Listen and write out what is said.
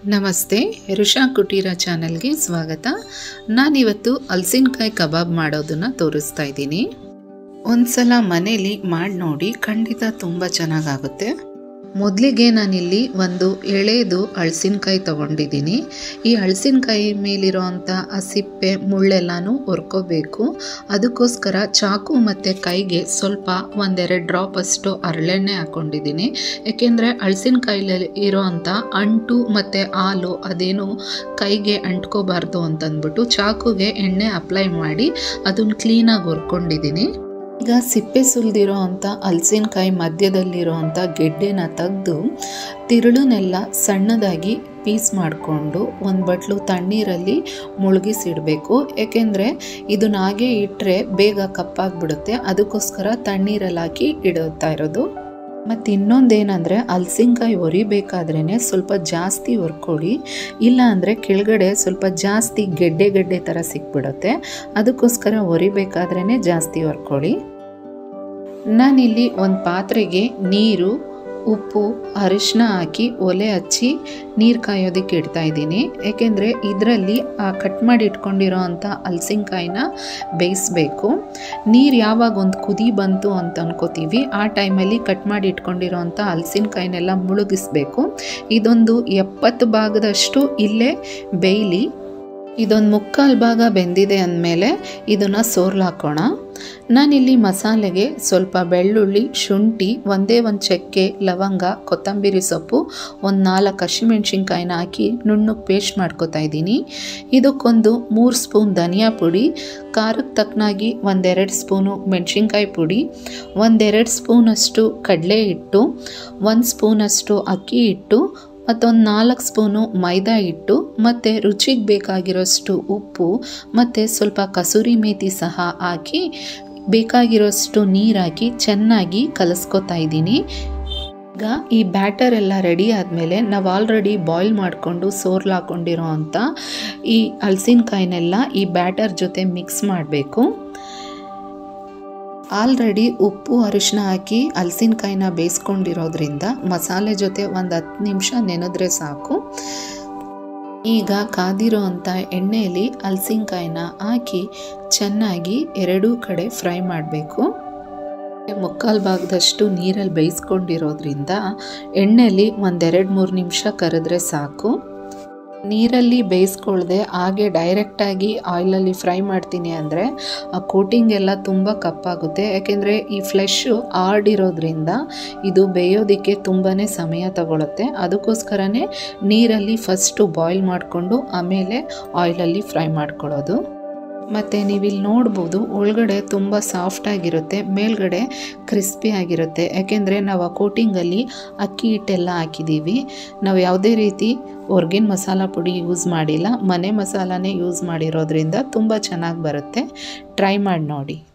ನಮಸ್ತೆ ಋಷಾ ಕುಟೀರ ಚಾನಲ್ಗೆ ಸ್ವಾಗತ ನಾನಿವತ್ತು ಹಲಸಿನಕಾಯಿ ಕಬಾಬ್ ಮಾಡೋದನ್ನು ತೋರಿಸ್ತಾ ಇದ್ದೀನಿ ಒಂದ್ಸಲ ಮನೇಲಿ ಮಾಡಿ ನೋಡಿ ಖಂಡಿತ ತುಂಬ ಚೆನ್ನಾಗಾಗುತ್ತೆ ಮೊದಲಿಗೆ ನಾನಿಲ್ಲಿ ಒಂದು ಎಳೆದು ಹಳಸಿನಕಾಯಿ ತೊಗೊಂಡಿದ್ದೀನಿ ಈ ಹಳಸಿನಕಾಯಿ ಮೇಲಿರೋ ಅಂಥ ಆ ಸಿಪ್ಪೆ ಮುಳ್ಳೆಲ್ಲನೂ ಹೊರ್ಕೋಬೇಕು ಅದಕ್ಕೋಸ್ಕರ ಚಾಕು ಮತ್ತು ಕೈಗೆ ಸ್ವಲ್ಪ ಒಂದೆರಡು ಡ್ರಾಪ್ ಅಷ್ಟು ಹರಳೆಣ್ಣೆ ಹಾಕ್ಕೊಂಡಿದ್ದೀನಿ ಏಕೆಂದರೆ ಹಳಸಿನಕಾಯಿಲಿ ಇರೋ ಅಂಥ ಅಂಟು ಮತ್ತು ಹಾಲು ಅದೇನು ಕೈಗೆ ಅಂಟ್ಕೋಬಾರ್ದು ಅಂತಂದ್ಬಿಟ್ಟು ಚಾಕುಗೆ ಎಣ್ಣೆ ಅಪ್ಲೈ ಮಾಡಿ ಅದನ್ನು ಕ್ಲೀನಾಗಿ ಹುರ್ಕೊಂಡಿದ್ದೀನಿ ಈಗ ಸಿಪ್ಪೆ ಸುಲಿದಿರೋ ಅಂಥ ಹಲಸಿನಕಾಯಿ ಮಧ್ಯದಲ್ಲಿರೋ ಅಂಥ ಗೆಡ್ಡೆನ ತೆಗೆದು ತಿರುಳನ್ನೆಲ್ಲ ಸಣ್ಣದಾಗಿ ಪೀಸ್ ಮಾಡಿಕೊಂಡು ಒಂದು ಬಟ್ಲು ತಣ್ಣೀರಲ್ಲಿ ಮುಳುಗಿಸಿಡಬೇಕು ಏಕೆಂದರೆ ಇದನ್ನ ಹಾಗೆ ಇಟ್ಟರೆ ಬೇಗ ಕಪ್ಪಾಗ್ಬಿಡುತ್ತೆ ಅದಕ್ಕೋಸ್ಕರ ತಣ್ಣೀರಲ್ಲಿ ಹಾಕಿ ಇಡುತ್ತಾ ಇರೋದು ಮತ್ತು ಇನ್ನೊಂದೇನೆಂದರೆ ಹಲಸಿನ್ಕಾಯಿ ಹೊರಿಬೇಕಾದ್ರೇ ಸ್ವಲ್ಪ ಜಾಸ್ತಿ ಹೊರ್ಕೊಳ್ಳಿ ಇಲ್ಲ ಅಂದರೆ ಕೆಳಗಡೆ ಸ್ವಲ್ಪ ಜಾಸ್ತಿ ಗೆಡ್ಡೆ ಗೆಡ್ಡೆ ಥರ ಸಿಕ್ಬಿಡುತ್ತೆ ಅದಕ್ಕೋಸ್ಕರ ಹೊರಿಬೇಕಾದ್ರೇ ಜಾಸ್ತಿ ಹೊರ್ಕೊಳ್ಳಿ ನಾನಿಲ್ಲಿ ಒಂದು ಪಾತ್ರೆಗೆ ನೀರು ಉಪ್ಪು ಅರಿಶಿನ ಹಾಕಿ ಒಲೆ ಹಚ್ಚಿ ನೀರು ಕಾಯೋದಕ್ಕೆ ಇಡ್ತಾ ಇದ್ದೀನಿ ಏಕೆಂದರೆ ಇದರಲ್ಲಿ ಆ ಕಟ್ ಮಾಡಿ ಇಟ್ಕೊಂಡಿರೋ ಅಂಥ ಹಲಸಿನ್ಕಾಯಿನ ಬೇಯಿಸ್ಬೇಕು ನೀರು ಯಾವಾಗ ಒಂದು ಕುದಿ ಬಂತು ಅಂತ ಅನ್ಕೋತೀವಿ ಆ ಟೈಮಲ್ಲಿ ಕಟ್ ಮಾಡಿ ಇಟ್ಕೊಂಡಿರೋ ಅಂಥ ಹಲಸಿನ್ಕಾಯಿನೆಲ್ಲ ಮುಳುಗಿಸ್ಬೇಕು ಇದೊಂದು ಎಪ್ಪತ್ತು ಭಾಗದಷ್ಟು ಇಲ್ಲೇ ಬೇಯಲಿ ಇದೊಂದು ಮುಕ್ಕಾಲು ಭಾಗ ಬೆಂದಿದೆ ಅಂದಮೇಲೆ ಇದನ್ನು ಸೋರ್ಲಾಕೋಣ ನಾನಿಲ್ಲಿ ಮಸಾಲೆಗೆ ಸ್ವಲ್ಪ ಬೆಳ್ಳುಳ್ಳಿ ಶುಂಠಿ ಒಂದೇ ಒಂದು ಚಕ್ಕೆ ಲವಂಗ ಕೊತ್ತಂಬರಿ ಸೊಪ್ಪು ಒಂದು ನಾಲ್ಕು ಹಸಿಮೆಣ್ಸಿನ್ಕಾಯಿನ ಹಾಕಿ ನುಣ್ಣಗೆ ಪೇಸ್ಟ್ ಮಾಡ್ಕೊತಾ ಇದ್ದೀನಿ ಇದಕ್ಕೊಂದು ಮೂರು ಸ್ಪೂನ್ ಧನಿಯಾ ಪುಡಿ ಖಾರಕ್ಕೆ ತಕ್ಕನಾಗಿ ಒಂದೆರಡು ಸ್ಪೂನು ಮೆಣಸಿನ್ಕಾಯಿ ಪುಡಿ ಒಂದೆರಡು ಸ್ಪೂನಷ್ಟು ಕಡಲೆ ಹಿಟ್ಟು ಒಂದು ಸ್ಪೂನಷ್ಟು ಅಕ್ಕಿ ಹಿಟ್ಟು ಮತ್ತೊಂದು ನಾಲ್ಕು ಸ್ಪೂನು ಮೈದಾ ಹಿಟ್ಟು ಮತ್ತು ರುಚಿಗೆ ಬೇಕಾಗಿರೋಷ್ಟು ಉಪ್ಪು ಮತ್ತು ಸ್ವಲ್ಪ ಕಸೂರಿ ಮೇಥಿ ಸಹ ಹಾಕಿ ಬೇಕಾಗಿರೋಷ್ಟು ನೀರು ಹಾಕಿ ಚೆನ್ನಾಗಿ ಕಲಿಸ್ಕೊತಾ ಇದ್ದೀನಿ ಈಗ ಈ ಬ್ಯಾಟರ್ ಎಲ್ಲ ರೆಡಿ ಆದಮೇಲೆ ನಾವು ಆಲ್ರೆಡಿ ಬಾಯ್ಲ್ ಮಾಡಿಕೊಂಡು ಸೋರ್ಲಾಕೊಂಡಿರೋ ಅಂಥ ಈ ಹಲಸಿನಕಾಯಿನೆಲ್ಲ ಈ ಬ್ಯಾಟರ್ ಜೊತೆ ಮಿಕ್ಸ್ ಮಾಡಬೇಕು ಆಲ್ರೆಡಿ ಉಪ್ಪು ಅರಿಶಿನ ಹಾಕಿ ಹಲಸಿನಕಾಯಿನ ಬೇಯಿಸ್ಕೊಂಡಿರೋದ್ರಿಂದ ಮಸಾಲೆ ಜೊತೆ ಒಂದು ಹತ್ತು ನಿಮಿಷ ನೆನೆದ್ರೆ ಸಾಕು ಈಗ ಕಾದಿರೋ ಅಂಥ ಎಣ್ಣೆಯಲ್ಲಿ ಹಲಸಿನಕಾಯಿನ ಹಾಕಿ ಚೆನ್ನಾಗಿ ಎರಡೂ ಕಡೆ ಫ್ರೈ ಮಾಡಬೇಕು ಮುಕ್ಕಾಲು ಭಾಗದಷ್ಟು ನೀರಲ್ಲಿ ಬೇಯಿಸ್ಕೊಂಡಿರೋದ್ರಿಂದ ಎಣ್ಣೆಯಲ್ಲಿ ಒಂದೆರಡು ಮೂರು ನಿಮಿಷ ಕರೆದ್ರೆ ಸಾಕು ನೀರಲ್ಲಿ ಬೇಯಿಸ್ಕೊಳ್ದೆ ಹಾಗೆ ಡೈರೆಕ್ಟಾಗಿ ಆಯಿಲಲ್ಲಿ ಫ್ರೈ ಮಾಡ್ತೀನಿ ಅಂದರೆ ಆ ಕೋಟಿಂಗ್ ಎಲ್ಲ ತುಂಬ ಕಪ್ಪಾಗುತ್ತೆ ಯಾಕೆಂದರೆ ಈ ಫ್ಲೆಶ್ಶು ಆಡಿರೋದ್ರಿಂದ ಇದು ಬೇಯೋದಕ್ಕೆ ತುಂಬಾ ಸಮಯ ತಗೊಳುತ್ತೆ ಅದಕ್ಕೋಸ್ಕರನೇ ನೀರಲ್ಲಿ ಫಸ್ಟು ಬಾಯ್ಲ್ ಮಾಡಿಕೊಂಡು ಆಮೇಲೆ ಆಯಿಲಲ್ಲಿ ಫ್ರೈ ಮಾಡ್ಕೊಳ್ಳೋದು ಮತ್ತು ನೀವಿಲ್ಲಿ ನೋಡ್ಬೋದು ಒಳಗಡೆ ತುಂಬ ಸಾಫ್ಟಾಗಿರುತ್ತೆ ಮೇಲ್ಗಡೆ ಕ್ರಿಸ್ಪಿ ಆಗಿರುತ್ತೆ ಯಾಕೆಂದರೆ ನಾವು ಆ ಕೋಟಿಂಗಲ್ಲಿ ಅಕ್ಕಿ ಹಿಟ್ಟೆಲ್ಲ ಹಾಕಿದ್ದೀವಿ ನಾವು ಯಾವುದೇ ರೀತಿ ಹೊರ್ಗಿನ ಮಸಾಲ ಪುಡಿ ಯೂಸ್ ಮಾಡಿಲ್ಲ ಮನೆ ಮಸಾಲಾನೇ ಯೂಸ್ ಮಾಡಿರೋದ್ರಿಂದ ತುಂಬ ಚೆನ್ನಾಗಿ ಬರುತ್ತೆ ಟ್ರೈ ಮಾಡಿ ನೋಡಿ